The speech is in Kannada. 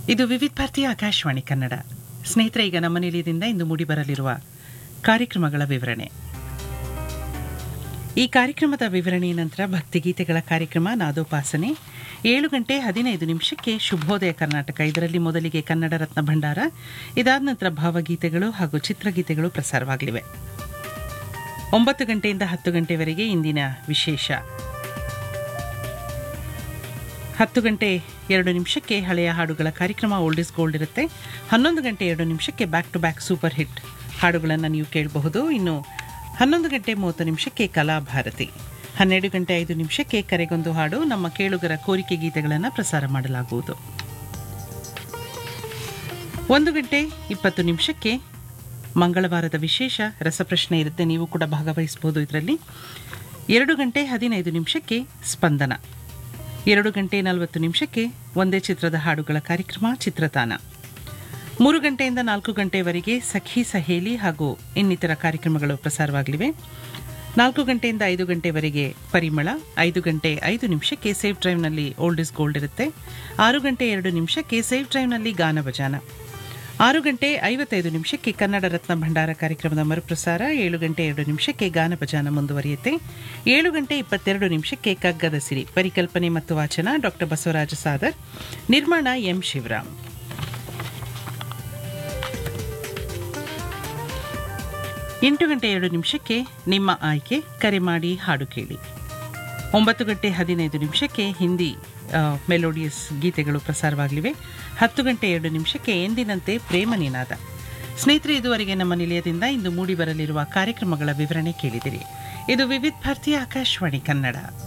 ಇದು ವಿವಿಧ ಭಾರತಿ ಆಕಾಶವಾಣಿ ಕನ್ನಡ ಸ್ನೇಹಿತರೆ ಈಗ ನಮ್ಮ ನಿಲಯದಿಂದ ಇಂದು ಮೂಡಿಬರಲಿರುವ ಕಾರ್ಯಕ್ರಮಗಳ ವಿವರಣೆ ಈ ಕಾರ್ಯಕ್ರಮದ ವಿವರಣೆಯ ನಂತರ ಭಕ್ತಿಗೀತೆಗಳ ಕಾರ್ಯಕ್ರಮ ನಾದೋಪಾಸನೆ ಏಳು ಗಂಟೆ ಹದಿನೈದು ನಿಮಿಷಕ್ಕೆ ಶುಭೋದಯ ಕರ್ನಾಟಕ ಇದರಲ್ಲಿ ಮೊದಲಿಗೆ ಕನ್ನಡ ರತ್ನ ಭಂಡಾರ ಇದಾದ ನಂತರ ಭಾವಗೀತೆಗಳು ಹಾಗೂ ಚಿತ್ರಗೀತೆಗಳು ಪ್ರಸಾರವಾಗಲಿವೆ ಒಂಬತ್ತು ಗಂಟೆಯಿಂದ ಹತ್ತು ಗಂಟೆವರೆಗೆ ಇಂದಿನ ವಿಶೇಷ ಹತ್ತು ಗಂಟೆ ಎರಡು ನಿಮಿಷಕ್ಕೆ ಹಳೆಯ ಹಾಡುಗಳ ಕಾರ್ಯಕ್ರಮ ಓಲ್ಡ್ ಇಸ್ ಗೋಲ್ಡ್ ಇರುತ್ತೆ ಹನ್ನೊಂದು ಗಂಟೆ ಎರಡು ನಿಮಿಷಕ್ಕೆ back to back super hit ಹಾಡುಗಳನ್ನು ನೀವು ಕೇಳಬಹುದು ಇನ್ನು ಹನ್ನೊಂದು ಗಂಟೆ ಮೂವತ್ತು ನಿಮಿಷಕ್ಕೆ ಕಲಾಭಾರತಿ ಹನ್ನೆರಡು ಗಂಟೆ ಐದು ನಿಮಿಷಕ್ಕೆ ಕರೆಗೊಂದು ಹಾಡು ನಮ್ಮ ಕೇಳುಗರ ಕೋರಿಕೆ ಗೀತೆಗಳನ್ನು ಪ್ರಸಾರ ಮಾಡಲಾಗುವುದು ಒಂದು ಗಂಟೆ ಇಪ್ಪತ್ತು ನಿಮಿಷಕ್ಕೆ ಮಂಗಳವಾರದ ವಿಶೇಷ ರಸಪ್ರಶ್ನೆ ಇರುತ್ತೆ ನೀವು ಕೂಡ ಭಾಗವಹಿಸಬಹುದು ಇದರಲ್ಲಿ ಎರಡು ಗಂಟೆ ಹದಿನೈದು ನಿಮಿಷಕ್ಕೆ ಸ್ಪಂದನ ಎರಡು ಗಂಟೆ ನಲವತ್ತು ನಿಮಿಷಕ್ಕೆ ಒಂದೇ ಚಿತ್ರದ ಹಾಡುಗಳ ಕಾರ್ಯಕ್ರಮ ಚಿತ್ರತಾನ ಮೂರು ಗಂಟೆಯಿಂದ ನಾಲ್ಕು ಗಂಟೆವರೆಗೆ ಸಖಿ ಸಹೇಲಿ ಹಾಗೂ ಇನ್ನಿತರ ಕಾರ್ಯಕ್ರಮಗಳು ಪ್ರಸಾರವಾಗಲಿವೆ ನಾಲ್ಕು ಗಂಟೆಯಿಂದ ಐದು ಗಂಟೆವರೆಗೆ ಪರಿಮಳ ಐದು ಗಂಟೆ ಐದು ನಿಮಿಷಕ್ಕೆ ಸೇಫ್ ಡ್ರೈವ್ನಲ್ಲಿ ಓಲ್ಡ್ ಇಸ್ ಗೋಲ್ಡ್ ಇರುತ್ತೆ ಆರು ಗಂಟೆ ಎರಡು ನಿಮಿಷಕ್ಕೆ ಸೇಫ್ ಡ್ರೈವ್ನಲ್ಲಿ ಗಾನ ಭಜಾನ ಆರು ಗಂಟೆ ಐವತ್ತೈದು ನಿಮಿಷಕ್ಕೆ ಕನ್ನಡ ರತ್ನ ಭಂಡಾರ ಕಾರ್ಯಕ್ರಮದ ಮರುಪ್ರಸಾರ ಏಳು ಗಂಟೆ ಎರಡು ನಿಮಿಷಕ್ಕೆ ಗಾನ ಭಜಾನ ಮುಂದುವರಿಯುತ್ತೆ ಏಳು ಗಂಟೆ ಇಪ್ಪತ್ತೆರಡು ನಿಮಿಷಕ್ಕೆ ಕಗ್ಗದ ಸಿರಿ ಪರಿಕಲ್ಪನೆ ಮತ್ತು ವಾಚನ ಡಾಕ್ಟರ್ ಬಸವರಾಜ ಸಾದರ್ ನಿರ್ಮಾಣ ಎಂ ಶಿವರಾಮ್ ಎಂಟು ಗಂಟೆ ಎರಡು ನಿಮಿಷಕ್ಕೆ ನಿಮ್ಮ ಆಯ್ಕೆ ಕರೆ ಮಾಡಿ ಹಾಡು ಕೇಳಿ ಒಂಬತ್ತು ಗಂಟೆ ಹದಿನೈದು ನಿಮಿಷಕ್ಕೆ ಹಿಂದಿ ಮೆಲೋಡಿಯಸ್ ಗೀತೆಗಳು ಪ್ರಸಾರವಾಗಲಿವೆ ಹತ್ತು ಗಂಟೆ ಎರಡು ನಿಮಿಷಕ್ಕೆ ಎಂದಿನಂತೆ ಪ್ರೇಮ ನಿನಾದ ಸ್ನೇಹಿತರೆ ಇದುವರೆಗೆ ನಮ್ಮ ನಿಲಯದಿಂದ ಇಂದು ಮೂಡಿಬರಲಿರುವ ಕಾರ್ಯಕ್ರಮಗಳ ವಿವರಣೆ ಕೇಳಿದಿರಿ ಇದು ವಿವಿಧ ಭಾರತೀಯ ಆಕಾಶವಾಣಿ ಕನ್ನಡ